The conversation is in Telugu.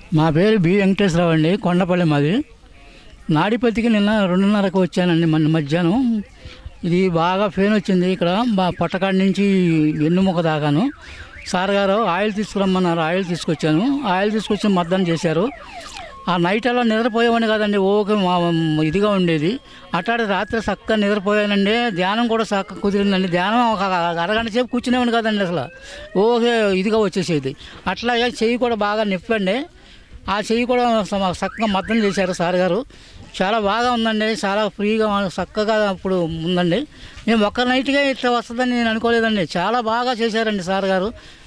మా పేరు బి వెంకటేశ్వరరావు అండి కొండపల్లి మాది నాడిపత్తికి నిన్న రెండున్నరకు వచ్చానండి మన మధ్యాహ్నం ఇది బాగా ఫెయిన్ వచ్చింది ఇక్కడ బా పొట్టకాడి నుంచి వెన్నుముక దాకాను సార్ గారు ఆయిల్ తీసుకురమ్మన్నారు ఆయిల్ తీసుకొచ్చాను ఆయిల్ తీసుకొచ్చి మద్దతు చేశారు ఆ నైట్ అలా నిద్రపోయేవాడిని కదండి ఓకే మా ఇదిగా ఉండేది అట్లాంటి రాత్రి చక్కగా నిద్రపోయానండి ధ్యానం కూడా చక్కగా కుదిరిందండి ధ్యానం ఒక అరగంట సేపు కూర్చునేవాడిని కదండి అసలు ఓకే ఇదిగా వచ్చేసేది అట్లాగే చెయ్యి కూడా బాగా నొప్పండి ఆ చెయ్యి కూడా సమ- చక్కగా మద్దతు చేశారు సార్ గారు చాలా బాగా ఉందండి చాలా ఫ్రీగా చక్కగా ఇప్పుడు ఉందండి మేము ఒక్క నైట్గా ఇట్లా వస్తుందని నేను అనుకోలేదండి చాలా బాగా చేశారండి సార్ గారు